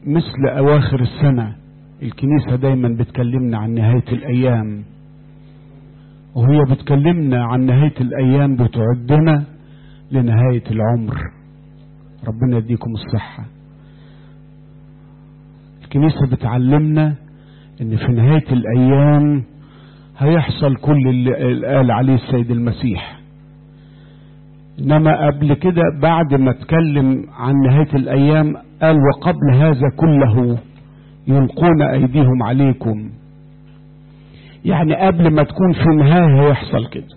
مثل أواخر السنة الكنيسة دايما بتكلمنا عن نهاية الأيام وهي بتكلمنا عن نهاية الأيام بتعدنا لنهاية العمر ربنا يديكم الصحة الكنيسة بتعلمنا ان في نهاية الأيام هيحصل كل اللي قال عليه السيد المسيح انما قبل كده بعد ما اتكلم عن نهاية الايام قال وقبل هذا كله يلقون ايديهم عليكم يعني قبل ما تكون في النهاية هيحصل كده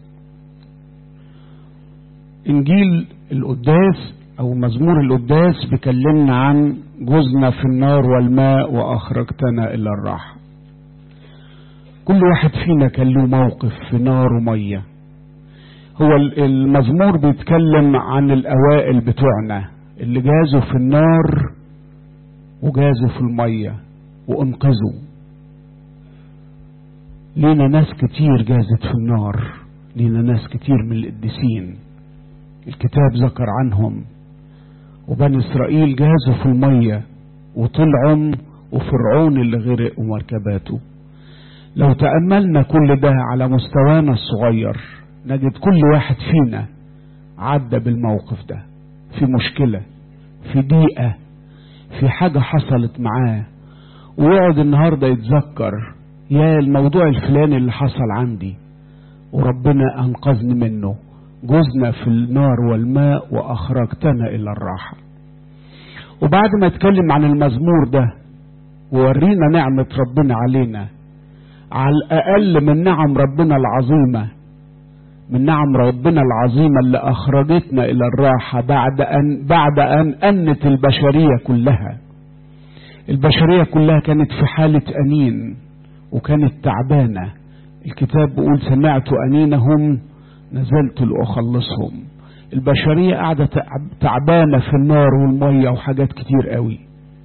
انجيل القداس او مزمور القداس بيكلمنا عن جزنا في النار والماء واخرجتنا الى الراحة كل واحد فينا كان له موقف في نار وميه هو المزمور بيتكلم عن الأوائل بتوعنا اللي جازوا في النار وجازوا في المية وانقذوا لينا ناس كتير جازت في النار لينا ناس كتير من القديسين الكتاب ذكر عنهم وبني إسرائيل جازوا في المية وطلعوا وفرعون اللي غرق ومركباته لو تأملنا كل ده على مستوانا الصغير نجد كل واحد فينا عدى بالموقف ده في مشكلة في ضيقة في حاجة حصلت معاه ويقعد النهاردة يتذكر يا الموضوع الفلاني اللي حصل عندي وربنا أنقذني منه جزنا في النار والماء وأخرجتنا إلى الراحة وبعد ما يتكلم عن المزمور ده وورينا نعمة ربنا علينا على الأقل من نعم ربنا العظيمة من نعم ربنا العظيمة اللي أخرجتنا إلى الراحة بعد أن بعد أن أنت البشرية كلها. البشرية كلها كانت في حالة أنين وكانت تعبانة. الكتاب بيقول سمعت أنينهم نزلت لأخلصهم. البشرية قاعدة تعبانة في النار والمية وحاجات كتير قوي.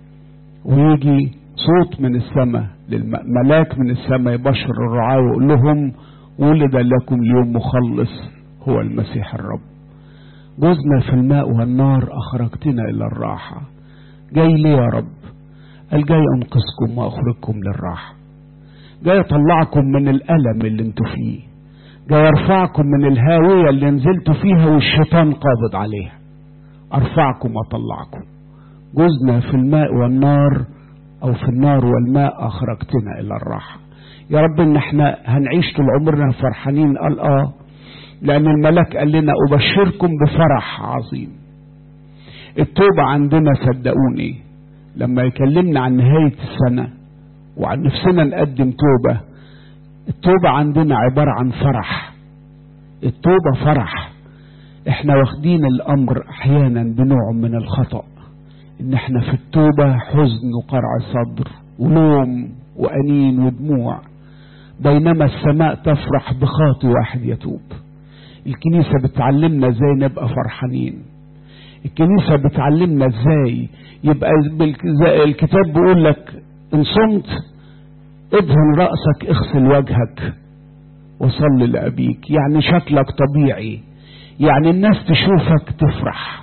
ويجي صوت من السماء للملاك من السماء يبشر الرعاة ويقول لهم ولد لكم اليوم مخلص هو المسيح الرب جزنا في الماء والنار أخرجتنا إلى الراحة جاي ليه يا رب قال جاي أنقذكم وأخرجكم للراحة جاي أطلعكم من الألم اللي انتوا فيه جاي أرفعكم من الهاوية اللي نزلتوا فيها والشيطان قابض عليها أرفعكم وأطلعكم جزنا في الماء والنار أو في النار والماء أخرجتنا إلى الراحة يا رب ان احنا هنعيش طول عمرنا فرحانين قال اه لان الملاك قال لنا ابشركم بفرح عظيم التوبة عندنا صدقوني لما يكلمنا عن نهاية السنة وعن نفسنا نقدم توبة التوبة عندنا عبارة عن فرح التوبة فرح احنا واخدين الامر احيانا بنوع من الخطأ ان احنا في التوبة حزن وقرع صدر ولوم وانين ودموع بينما السماء تفرح بخاطي واحد يتوب الكنيسة بتعلمنا ازاي نبقى فرحانين الكنيسة بتعلمنا ازاي يبقى الكتاب بيقول لك ان صمت ادهن رأسك اغسل وجهك وصل لأبيك يعني شكلك طبيعي يعني الناس تشوفك تفرح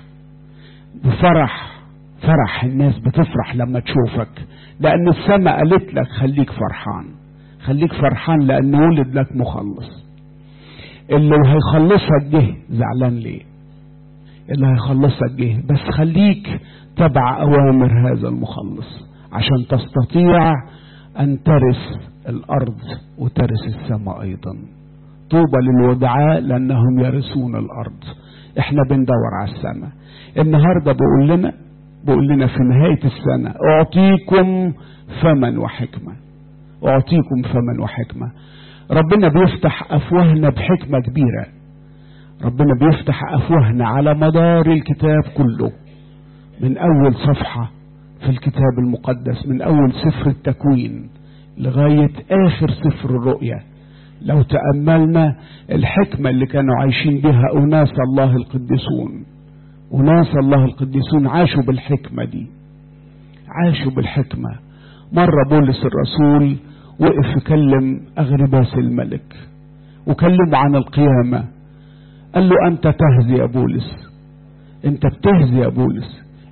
بفرح فرح الناس بتفرح لما تشوفك لأن السماء قالت لك خليك فرحان خليك فرحان لأن ولد لك مخلص اللي هيخلصك جه زعلان ليه اللي هيخلصك جه بس خليك تبع أوامر هذا المخلص عشان تستطيع أن ترث الأرض وترث السماء أيضا طوبى للودعاء لأنهم يرثون الأرض احنا بندور على السماء النهارده بيقول لنا بيقول لنا في نهاية السنة أعطيكم فما وحكمة أعطيكم فما وحكمة ربنا بيفتح أفواهنا بحكمة كبيرة ربنا بيفتح أفواهنا على مدار الكتاب كله من أول صفحة في الكتاب المقدس من أول سفر التكوين لغاية آخر سفر الرؤيا لو تأملنا الحكمة اللي كانوا عايشين بها أناس الله القديسون وناس الله القديسون عاشوا بالحكمة دي عاشوا بالحكمة مرة بولس الرسول وقف يكلم أغرباس الملك وكلمه عن القيامة قال له أنت تهزي يا بولس أنت بتهزي يا بولس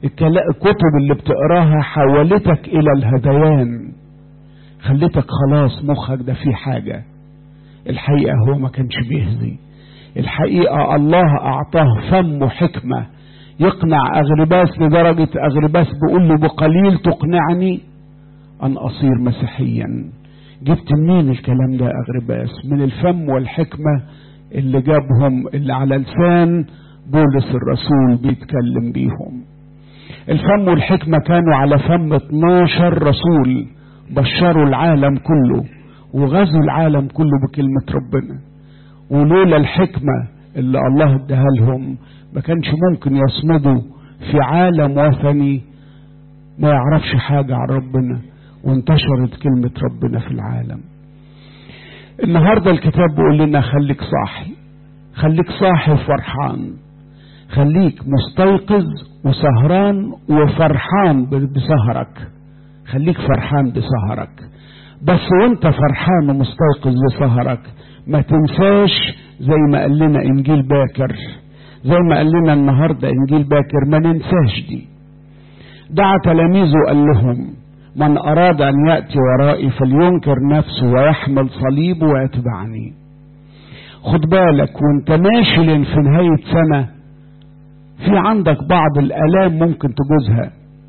الكتب اللي بتقراها حولتك الى الهذيان خلتك خلاص مخك ده فيه حاجة الحقيقة هو ما كانش بيهزي الحقيقة الله أعطاه فم حكمة يقنع أغرباس لدرجة أغرباس بيقول له بقليل تقنعني أن أصير مسيحيا جبت منين الكلام ده أغرباس من الفم والحكمة اللي جابهم اللي على لسان بولس الرسول بيتكلم بيهم الفم والحكمة كانوا على فم 12 رسول بشروا العالم كله وغزوا العالم كله بكلمة ربنا ولولا الحكمة اللي الله اداها لهم ما كانش ممكن يصمدوا في عالم وثني ما يعرفش حاجة عن ربنا وانتشرت كلمة ربنا في العالم النهاردة الكتاب بيقول لنا خليك صاحي خليك صاحي وفرحان خليك مستيقظ وسهران وفرحان بسهرك خليك فرحان بسهرك بس وانت فرحان ومستيقظ بسهرك ما تنساش زي ما قال لنا انجيل باكر زي ما قال لنا النهارده انجيل باكر ما ننساش دي دعا تلاميذه قال لهم من اراد ان ياتي ورائي فلينكر نفسه ويحمل صليبه ويتبعني خد بالك وانت ماشي في نهايه سنه في عندك بعض الالام ممكن تجوزها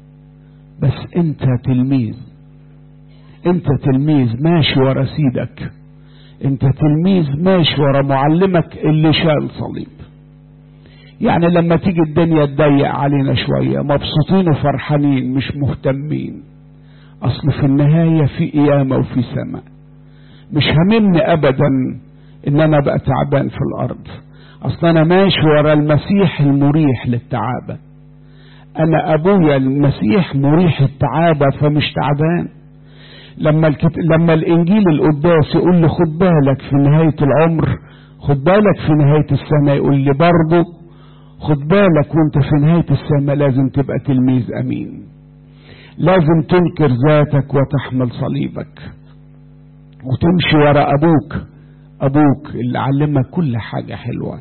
بس انت تلميذ انت تلميذ ماشي ورا سيدك انت تلميذ ماشي ورا معلمك اللي شال صليب يعني لما تيجي الدنيا تضيق علينا شوية مبسوطين وفرحانين مش مهتمين اصل في النهاية في قيامة وفي سماء مش هممني ابدا ان انا ابقى تعبان في الارض اصل انا ماشي ورا المسيح المريح للتعابة انا ابويا المسيح مريح التعابة فمش تعبان لما الكت... لما الانجيل القداس يقول لي خد بالك في نهاية العمر خد بالك في نهاية السنة يقول لي برضه خد بالك وانت في نهاية السنة لازم تبقى تلميذ امين لازم تنكر ذاتك وتحمل صليبك وتمشي ورا ابوك ابوك اللي علمك كل حاجة حلوة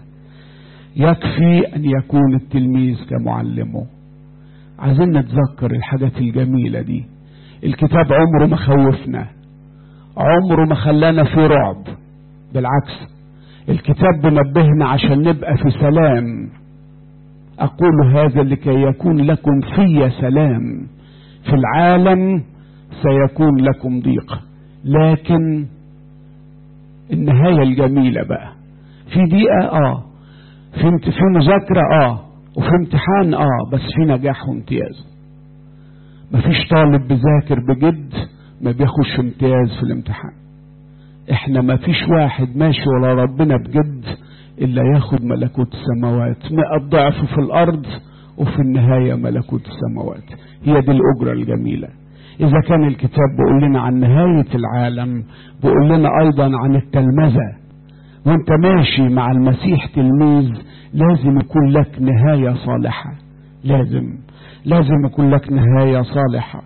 يكفي ان يكون التلميذ كمعلمه عايزين نتذكر الحاجات الجميلة دي الكتاب عمره ما خوفنا عمره ما خلانا في رعب بالعكس الكتاب بنبهنا عشان نبقى في سلام اقول هذا لكي يكون لكم في سلام في العالم سيكون لكم ضيق لكن النهاية الجميلة بقى في ضيقة اه في في مذاكرة اه وفي امتحان اه بس في نجاح وامتياز مفيش طالب بذاكر بجد ما بياخدش امتياز في الامتحان احنا مفيش واحد ماشي ورا ربنا بجد الا ياخد ملكوت السماوات مئة ضعف في الارض وفي النهاية ملكوت السماوات هي دي الاجرة الجميلة اذا كان الكتاب بيقول لنا عن نهاية العالم بيقول لنا ايضا عن التلمذة وانت ماشي مع المسيح تلميذ لازم يكون لك نهاية صالحة لازم لازم يكون لك نهاية صالحة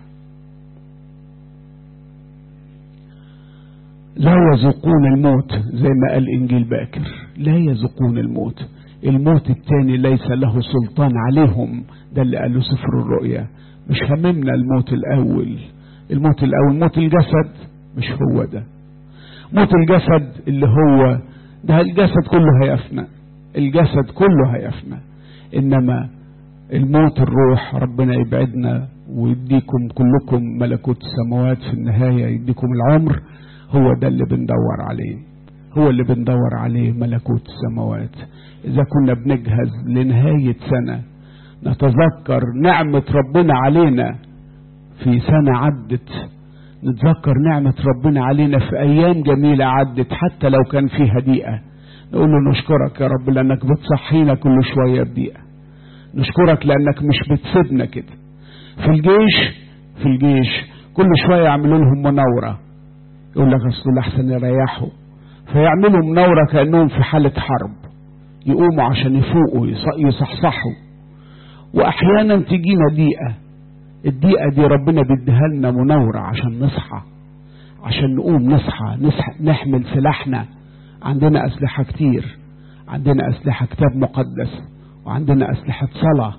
لا يذوقون الموت زي ما قال إنجيل باكر لا يذوقون الموت الموت الثاني ليس له سلطان عليهم ده اللي قاله سفر الرؤيا مش هممنا الموت الأول الموت الأول موت الجسد مش هو ده موت الجسد اللي هو ده الجسد كله هيفنى الجسد كله هيفنى إنما الموت الروح ربنا يبعدنا ويديكم كلكم ملكوت السماوات في النهاية يديكم العمر هو ده اللي بندور عليه هو اللي بندور عليه ملكوت السماوات إذا كنا بنجهز لنهاية سنة نتذكر نعمة ربنا علينا في سنة عدت نتذكر نعمة ربنا علينا في أيام جميلة عدت حتى لو كان فيها دقيقة نقول له نشكرك يا رب لأنك بتصحينا كل شوية بدقيقة نشكرك لأنك مش بتسيبنا كده في الجيش في الجيش كل شوية يعملوا لهم مناورة يقول لك أصل أحسن يريحوا فيعملوا مناورة كأنهم في حالة حرب يقوموا عشان يفوقوا يصحصحوا وأحيانا تجينا دقيقة الدقيقة دي ربنا بيديها لنا مناورة عشان نصحى عشان نقوم نصحى, نصحى نحمل سلاحنا عندنا أسلحة كتير عندنا أسلحة كتاب مقدس وعندنا أسلحة صلاة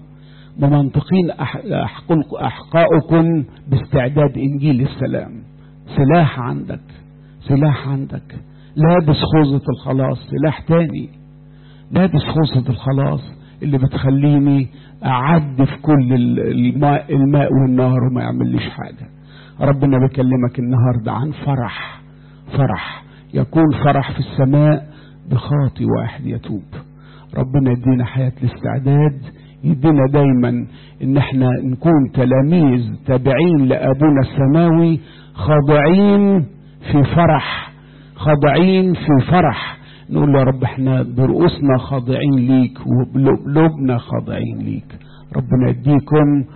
ممنطقين أحقاؤكم باستعداد إنجيل السلام سلاح عندك سلاح عندك لابس خوذة الخلاص سلاح تاني لابس خوذة الخلاص اللي بتخليني أعدي في كل الماء, الماء والنار وما يعمليش حاجة ربنا بيكلمك النهاردة عن فرح فرح يكون فرح في السماء بخاطي واحد يتوب ربنا يدينا حياة الاستعداد يدينا دايما ان احنا نكون تلاميذ تابعين لابونا السماوي خاضعين في فرح خاضعين في فرح نقول يا رب احنا برؤوسنا خاضعين ليك وبقلوبنا خاضعين ليك ربنا يديكم